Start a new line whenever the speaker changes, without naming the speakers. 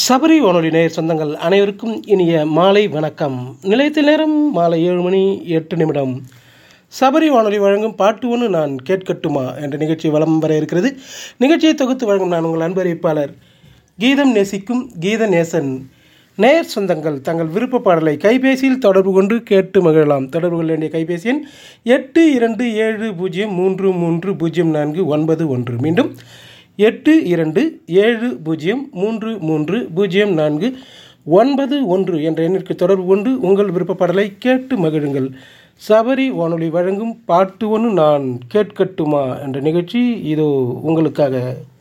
சபரி வானொலி நேயர் சொந்தங்கள் அனைவருக்கும் இனிய மாலை வணக்கம் நிலையத்தில் நேரம் மாலை ஏழு மணி எட்டு நிமிடம் சபரி வானொலி வழங்கும் பாட்டு ஒன்று நான் கேட்கட்டுமா என்ற நிகழ்ச்சி வலம் வர இருக்கிறது நிகழ்ச்சியை தொகுத்து வழங்கும் நான் உங்கள் அன்பறிவிப்பாளர் கீதம் நேசிக்கும் கீத நேசன் நேயர் சொந்தங்கள் தங்கள் விருப்ப பாடலை கைபேசியில் தொடர்பு கொண்டு கேட்டு மகிழலாம் தொடர்பு கொள்ள வேண்டிய கைபேசி எண் எட்டு இரண்டு ஏழு பூஜ்ஜியம் மூன்று மூன்று பூஜ்ஜியம் நான்கு ஒன்பது ஒன்று மீண்டும் எட்டு இரண்டு ஏழு பூஜ்ஜியம் மூன்று மூன்று பூஜ்ஜியம் நான்கு ஒன்பது ஒன்று என்ற எண்ணிற்கு தொடர்பு கொண்டு உங்கள் விருப்ப பாடலை கேட்டு மகிழுங்கள் சபரி வானொலி வழங்கும் பாட்டு ஒன்று நான் கேட்கட்டுமா என்ற நிகழ்ச்சி இதோ உங்களுக்காக